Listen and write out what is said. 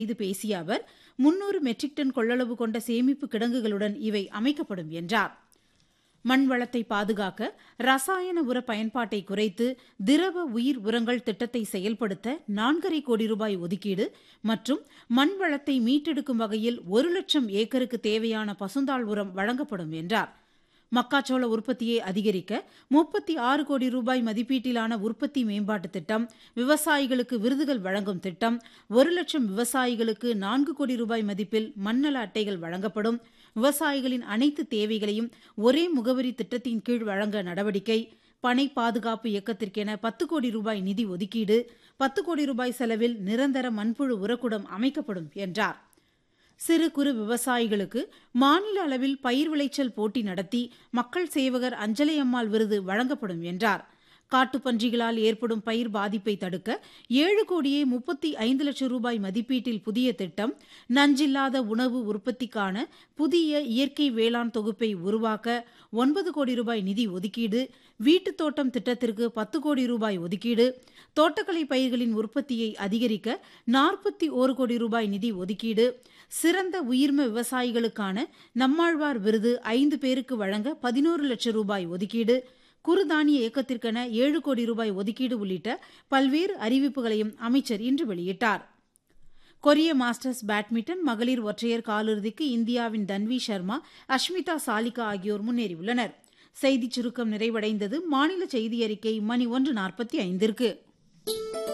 இது பேசிய அவர் முன்னூறு மெட்ரிக் டன் கொள்ளளவு கொண்ட சேமிப்பு கிடங்குகளுடன் இவை அமைக்கப்படும் என்றார் மண் வளத்தை பாதுகாக்க ரசாயன உர பயன்பாட்டை குறைத்து திரவ உயிர் உரங்கள் திட்டத்தை செயல்படுத்த நான்கரை கோடி ரூபாய் ஒதுக்கீடு மற்றும் மண் வளத்தை மீட்டெடுக்கும் வகையில் ஒரு லட்சம் ஏக்கருக்கு தேவையான பசுந்தாள் உரம் வழங்கப்படும் என்றார் மக்காச்சோள உற்பத்தியை அதிகரிக்க முப்பத்தி ஆறு கோடி ரூபாய் மதிப்பீட்டிலான உற்பத்தி மேம்பாட்டு திட்டம் விவசாயிகளுக்கு விருதுகள் வழங்கும் திட்டம் ஒரு லட்சம் விவசாயிகளுக்கு நான்கு கோடி ரூபாய் மதிப்பில் மண்ணல அட்டைகள் வழங்கப்படும் விவசாயிகளின் அனைத்து தேவைகளையும் ஒரே முகவரி திட்டத்தின் கீழ் வழங்க நடவடிக்கை பனை பாதுகாப்பு இயக்கத்திற்கென பத்து கோடி ரூபாய் நிதி ஒதுக்கீடு பத்து கோடி ரூபாய் செலவில் நிரந்தர மண்புழு உரக்குடம் அமைக்கப்படும் என்றார் சிறு குறு விவசாயிகளுக்கு மாநில அளவில் பயிர் விளைச்சல் போட்டி நடத்தி மக்கள் சேவகர் அஞ்சலை அம்மாள் விருது வழங்கப்படும் என்றார் காட்டுப்பன்றிகளால் ஏற்படும் பயிர் பாதிப்பை தடுக்க ஏழு கோடியே முப்பத்தி ஐந்து லட்சம் ரூபாய் மதிப்பீட்டில் புதிய திட்டம் நஞ்சில்லாத உணவு உற்பத்திக்கான புதிய இயற்கை வேளாண் தொகுப்பை உருவாக்க ஒன்பது கோடி ரூபாய் நிதி ஒதுக்கீடு வீட்டுத் தோட்டம் திட்டத்திற்கு பத்து கோடி ரூபாய் ஒதுக்கீடு தோட்டக்கலை பயிர்களின் உற்பத்தியை அதிகரிக்க நாற்பத்தி ஒரு கோடி ரூபாய் நிதி ஒதுக்கீடு சிறந்த உயிர்ம விவசாயிகளுக்கான நம்மாழ்வார் விருது ஐந்து பேருக்கு வழங்க பதினோரு லட்சம் ரூபாய் ஒதுக்கீடு குறுதானிய இயக்கத்திற்கென ஏழு கோடி ரூபாய் ஒதுக்கீடு உள்ளிட்ட பல்வேறு அறிவிப்புகளையும் அமைச்சர் இன்று வெளியிட்டார் கொரிய மாஸ்டர்ஸ் பேட்மிண்டன் மகளிர் ஒற்றையர் காலிறுதிக்கு இந்தியாவின் தன்வி சர்மா அஷ்மிதா சாலிகா ஆகியோர் முன்னேறியுள்ளனர் செய்திச் சுருக்கம் நிறைவடைந்தது மாநில செய்தி அறிக்கை மணி ஒன்று நாற்பத்தி ஐந்திற்கு